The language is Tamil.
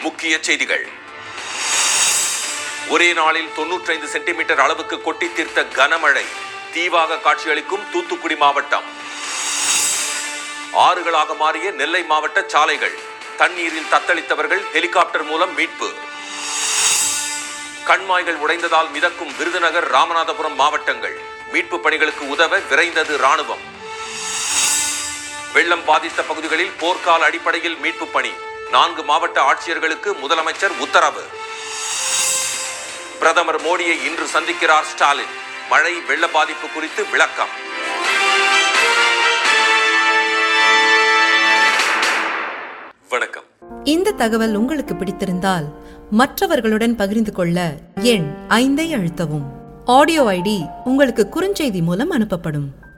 முக்கிய செய்திகள் ஒரே நாளில் தொன்னூற்றைந்து சென்டிமீட்டர் அளவுக்கு கொட்டி தீர்த்த கனமழை தீவாக காட்சியளிக்கும் தூத்துக்குடி மாவட்டம் ஆறுகளாக மாறிய நெல்லை மாவட்ட சாலைகள் தண்ணீரில் தத்தளித்தவர்கள் ஹெலிகாப்டர் மூலம் மீட்பு கண்மாய்கள் உடைந்ததால் மிதக்கும் விருதுநகர் ராமநாதபுரம் மாவட்டங்கள் மீட்பு பணிகளுக்கு உதவ விரைந்தது ராணுவம் வெள்ளம் பாதித்த பகுதிகளில் போர்க்கால அடிப்படையில் மீட்பு பணி நான்கு மாவட்ட ஆட்சியர்களுக்கு முதலமைச்சர் உத்தரவு பிரதமர் மோடியை இன்று சந்திக்கிறார் ஸ்டாலின் மழை வெள்ள பாதிப்பு குறித்து விளக்கம் வணக்கம் இந்த தகவல் உங்களுக்கு பிடித்திருந்தால் மற்றவர்களுடன் பகிர்ந்து கொள்ள எண் ஐந்தை அழுத்தவும் ஆடியோ ஐடி உங்களுக்கு குறுஞ்செய்தி மூலம் அனுப்பப்படும்